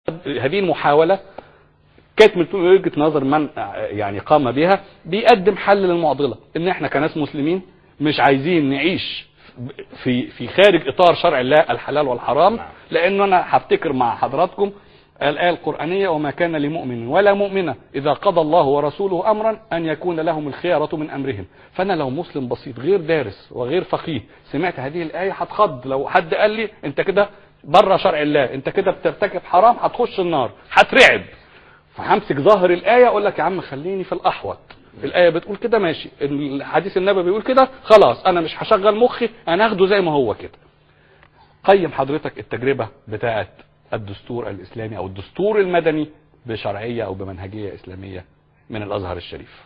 هذه المحاولة كانت من وجهة نظر من يعني قام بها بيقدم حل للمعضلة ان احنا كناس مسلمين مش عايزين نعيش في في خارج اطار شرع الله الحلال والحرام لان انا هفتكر مع حضراتكم الآية القرآنية وما كان لمؤمن ولا مؤمنة إذا قضى الله ورسوله أمرا أن يكون لهم الخيارة من أمرهم فأنا لو مسلم بسيط غير دارس وغير فقيه سمعت هذه الآية هتخض لو حد قال لي أنت كده بره شرع الله أنت كده بترتكب حرام هتخش النار هترعب فهمسك ظاهر الآية أقول لك يا عم خليني في الأحوط الآية بتقول كده ماشي الحديث النبي بيقول كده خلاص أنا مش هشغل مخي أنا هاخده زي ما هو كده قيم حضرتك التجربة بتاعت الدستور الإسلامي أو الدستور المدني بشرعية أو بمنهجية إسلامية من الأزهر الشريف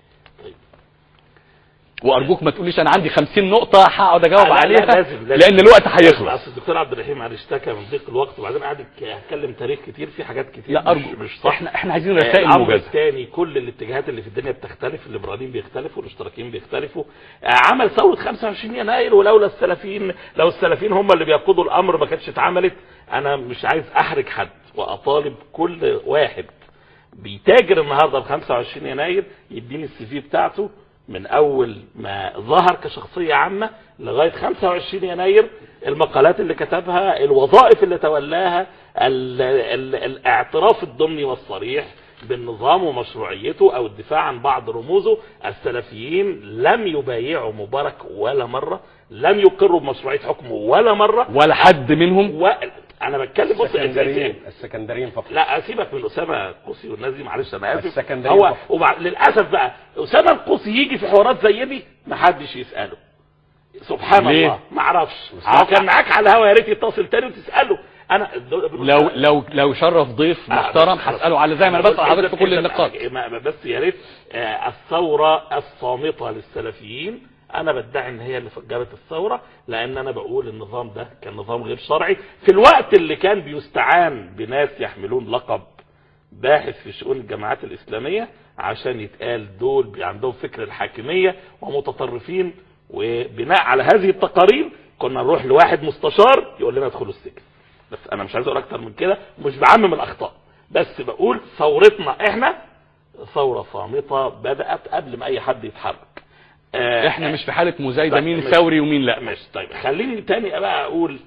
وارجوك ما تقوليش انا عندي 50 نقطه هقعد اجاوب لا، لا، عليها لازم- لازم. لان الوقت هيخلص اصل الدكتور عبد الرحيم علي اشتكى من ضيق الوقت وبعدين قعد يك- يتكلم تاريخ كتير في حاجات كتير لا مش, ارجو مش صح احنا احنا عايزين رسائل الامر موجزه الثاني كل الاتجاهات اللي في الدنيا بتختلف الليبراليين بيختلفوا الاشتراكيين بيختلفوا آه، عمل ثوره 25 يناير ولولا السلفيين لو السلفيين هم اللي بيقودوا الامر ما كانتش اتعملت انا مش عايز احرج حد واطالب كل واحد بيتاجر النهارده ب 25 يناير يديني السي في بتاعته من اول ما ظهر كشخصيه عامه لغايه 25 يناير المقالات اللي كتبها الوظائف اللي تولاها ال ال الاعتراف الضمني والصريح بالنظام ومشروعيته او الدفاع عن بعض رموزه السلفيين لم يبايعوا مبارك ولا مره لم يقروا بمشروعيه حكمه ولا مره ولا حد منهم و... انا بتكلم بص السكندريين السكندريين فقط لا اسيبك من اسامه قوسي والناس دي معلش انا اسف السكندري هو فقط. وبع... للاسف بقى اسامه القوسي يجي في حوارات زي دي ما حدش يساله سبحان ليه؟ الله ما اعرفش هو كان معاك على الهوا يا ريت يتصل تاني وتساله انا لو لو لو شرف ضيف محترم هساله على زي ما انا بسال حضرتك في كل النقاط ما- ما- بس يا ريت آه، الثوره الصامته للسلفيين انا بدعي ان هي اللي فجرت الثوره لان انا بقول النظام ده كان نظام غير شرعي في الوقت اللي كان بيستعان بناس يحملون لقب باحث في شؤون الجماعات الاسلاميه عشان يتقال دول بي- عندهم فكر الحاكميه ومتطرفين وبناء على هذه التقارير كنا نروح لواحد مستشار يقول لنا ادخلوا السجن بس انا مش عايز اقول اكتر من كده مش بعمم الاخطاء بس بقول ثورتنا احنا ثوره صامته بدات قبل ما اي حد يتحرك آه، احنا مش في حاله مزايده طيب، مين مش- ثوري ومين لا مش طيب خليني تاني بقى اقول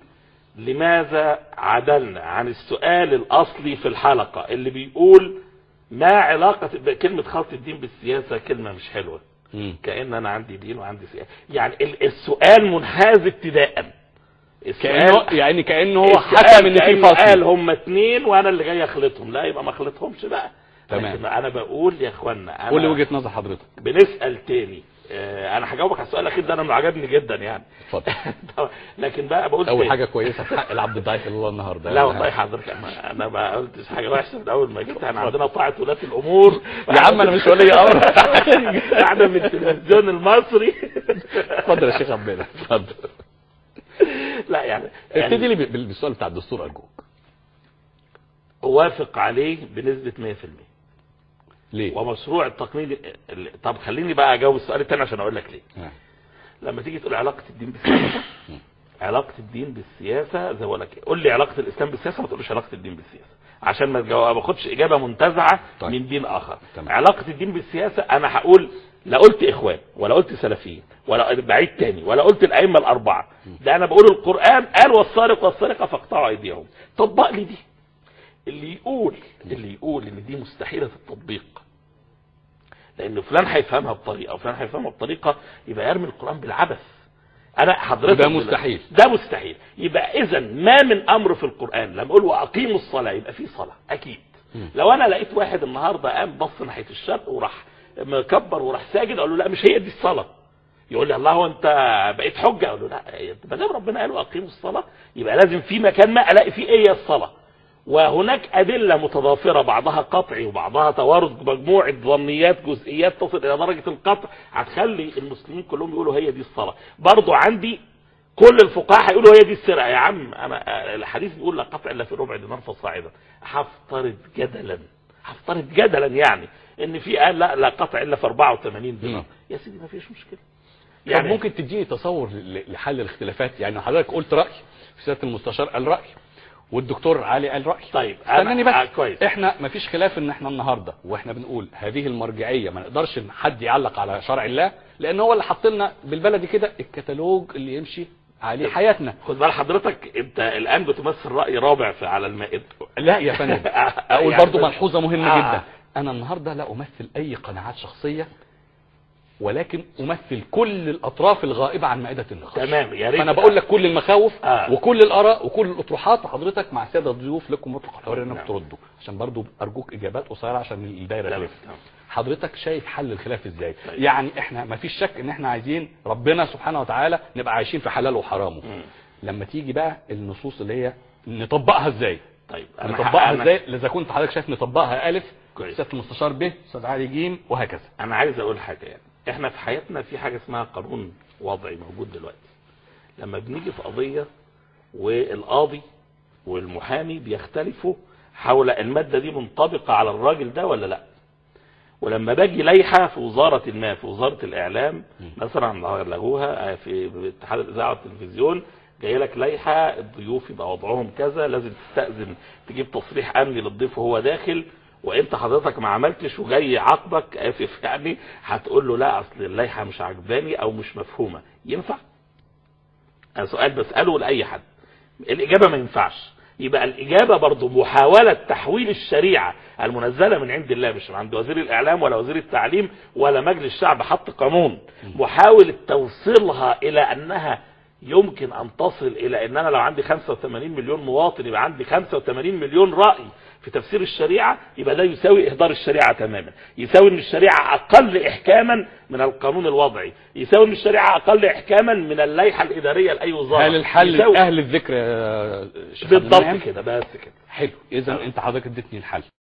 لماذا عدلنا عن السؤال الاصلي في الحلقه اللي بيقول ما علاقه كلمه خلط الدين بالسياسه كلمه مش حلوه مم. كان انا عندي دين وعندي سياسه يعني ال- السؤال منحاز ابتداء كانه يعني كانه هو السؤال حكم ان في كأنه قال فصل هم اتنين وانا اللي جاي اخلطهم لا يبقى ما اخلطهمش بقى تمام. لكن انا بقول يا اخوانا انا قول لي وجهه نظر حضرتك بنسال تاني آه، انا هجاوبك على السؤال الاخير ده انا إنه عجبني جدا يعني اتفضل طبعا. لكن بقى بقول اول تاني. حاجه كويسه في حق العبد الضعيف اللي هو النهارده لا والله حضرتك أنا- انا ما قلتش حاجه وحشه من اول ما جيت احنا عندنا طاعه ولاة الامور يا عم انا مش ولي امر احنا من التلفزيون المصري اتفضل يا شيخ عبد اتفضل لا يعني, ابتدي يعني لي بال- بالسؤال بتاع الدستور ارجوك اوافق عليه بنسبه 100% ليه ومشروع التقنين ال- طب خليني بقى اجاوب السؤال الثاني عشان اقول لك ليه آه. لما تيجي تقول علاقه الدين بالسياسه علاقه الدين بالسياسه زي ما بقول لك قول لي علاقه الاسلام بالسياسه ما تقولش علاقه الدين بالسياسه عشان ما تجاوب- ما اخدش اجابه منتزعه طيب. من دين اخر تمام. علاقه الدين بالسياسه انا هقول لا قلت اخوان ولا قلت سلفيين ولا بعيد تاني ولا قلت الائمه الاربعه ده انا بقول القران قال والسارق والسارقه فاقطعوا ايديهم طبق لي دي اللي يقول اللي يقول ان دي مستحيله التطبيق لان فلان هيفهمها بطريقه وفلان هيفهمها بطريقه يبقى يرمي القران بالعبث انا حضرتك وده مستحيل. ده مستحيل يبقى اذا ما من امر في القران لما اقول واقيموا الصلاه يبقى في صلاه اكيد لو انا لقيت واحد النهارده قام بص ناحيه الشرق وراح مكبر وراح ساجد اقول له لا مش هي دي الصلاه يقول لي الله هو انت بقيت حجه اقول له لا ما دام ربنا قال واقيموا الصلاه يبقى لازم في مكان ما الاقي فيه ايه هي الصلاه وهناك أدلة متضافرة بعضها قطعي وبعضها توارد مجموعة ظنيات جزئيات تصل إلى درجة القطع هتخلي المسلمين كلهم يقولوا هي دي الصلاة برضو عندي كل الفقهاء هيقولوا هي دي السرقة يا عم أنا الحديث بيقول لا قطع إلا في ربع دينار فصاعدا هفترض جدلا هفترض جدلا يعني إن في قال لا لا قطع إلا في 84 دينار مم. يا سيدي ما فيش مشكلة يعني ممكن تديني تصور ل- لحل الاختلافات يعني حضرتك قلت راي في سياده المستشار قال راي والدكتور علي قال راي طيب استناني أنا- آه، بس كويس احنا مفيش خلاف ان احنا النهارده واحنا بنقول هذه المرجعيه ما نقدرش ان حد يعلق على شرع الله لان هو اللي حط لنا بالبلدي كده الكتالوج اللي يمشي عليه حياتنا خد بال حضرتك انت الان بتمثل راي رابع في على المائده لا يا فندم اقول يعني برضو بس- ملحوظه مهمه آه. جدا انا النهارده لا امثل اي قناعات شخصيه ولكن امثل كل الاطراف الغائبه عن مائده النقاش تمام يا ريت فانا بقول لك كل المخاوف آه. وكل الاراء وكل الاطروحات وحضرتك مع الساده الضيوف لكم مطلق الحريه انكم نعم. تردوا عشان برضو ارجوك اجابات قصيره عشان الدايره تمام، تلف تمام. حضرتك شايف حل الخلاف ازاي طيب. يعني احنا ما فيش شك ان احنا عايزين ربنا سبحانه وتعالى نبقى عايشين في حلاله وحرامه مم. لما تيجي بقى النصوص اللي هي نطبقها ازاي طيب نطبقها أنا- ازاي اذا كنت حضرتك شايف نطبقها الف كويس. سياده المستشار ب استاذ علي جيم وهكذا انا عايز اقول حاجه يعني احنا في حياتنا في حاجه اسمها قانون وضعي موجود دلوقتي لما بنيجي في قضيه والقاضي والمحامي بيختلفوا حول الماده دي منطبقه على الراجل ده ولا لا ولما باجي لائحه في وزاره ما في وزاره الاعلام مثلا لغوها في اتحاد الاذاعه والتلفزيون جاي لك لائحه الضيوف يبقى وضعهم كذا لازم تستاذن تجيب تصريح امني للضيف وهو داخل وانت حضرتك ما عملتش وجاي يعاقبك اسف يعني هتقول له لا اصل اللائحه مش عجباني او مش مفهومه ينفع؟ انا سؤال بساله لاي حد الاجابه ما ينفعش يبقى الاجابه برضو محاوله تحويل الشريعه المنزله من عند الله مش من عند وزير الاعلام ولا وزير التعليم ولا مجلس الشعب حط قانون محاوله توصيلها الى انها يمكن ان تصل الى ان انا لو عندي 85 مليون مواطن يبقى عندي 85 مليون راي في تفسير الشريعه يبقى ده يساوي اهدار الشريعه تماما يساوي ان الشريعه اقل احكاما من القانون الوضعي يساوي ان الشريعه اقل احكاما من اللائحه الاداريه لاي وزاره هل الحل يساوي اهل الذكر يا شيخ عبد بالضبط المنعم؟ كده بس كده حلو اذا انت حضرتك اديتني الحل